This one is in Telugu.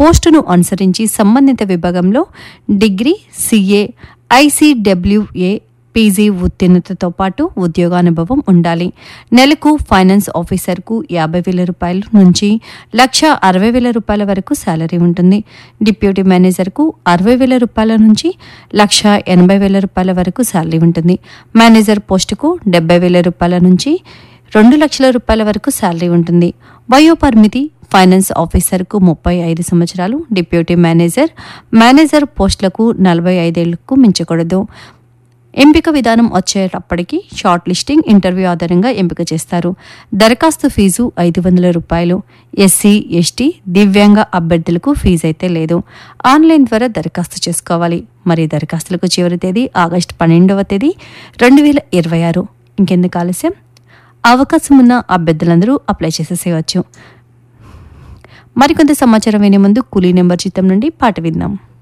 పోస్టును అనుసరించి సంబంధిత విభాగంలో డిగ్రీ సిఏ ఐసీడబ్ల్యూఏ పీజీ ఉత్తీర్ణతతో పాటు ఉద్యోగానుభవం ఉండాలి నెలకు ఫైనాన్స్ ఆఫీసర్కు యాభై వేల రూపాయల నుంచి లక్ష అరవై వేల రూపాయల వరకు శాలరీ ఉంటుంది డిప్యూటీ మేనేజర్కు అరవై వేల రూపాయల నుంచి లక్ష ఎనభై వేల రూపాయల వరకు శాలరీ ఉంటుంది మేనేజర్ పోస్టుకు డెబ్బై వేల రూపాయల నుంచి రెండు లక్షల రూపాయల వరకు శాలరీ ఉంటుంది వయో పరిమితి ఫైనాన్స్ ఆఫీసర్కు ముప్పై ఐదు సంవత్సరాలు డిప్యూటీ మేనేజర్ మేనేజర్ పోస్టులకు నలభై ఐదేళ్లకు మించకూడదు ఎంపిక విధానం వచ్చేటప్పటికి షార్ట్ లిస్టింగ్ ఇంటర్వ్యూ ఆధారంగా ఎంపిక చేస్తారు దరఖాస్తు ఫీజు ఐదు వందల రూపాయలు ఎస్సీ ఎస్టీ దివ్యాంగ అభ్యర్థులకు ఫీజు అయితే లేదు ఆన్లైన్ ద్వారా దరఖాస్తు చేసుకోవాలి మరి దరఖాస్తులకు చివరి తేదీ ఆగస్టు పన్నెండవ తేదీ రెండు వేల ఇరవై ఆరు ఇంకెందుకు ఆలస్యం అవకాశం ఉన్న అభ్యర్థులందరూ అప్లై చేసేసేయవచ్చు మరికొంత సమాచారం వినే ముందు కూలీ నెంబర్ చిత్తం నుండి పాట విందాం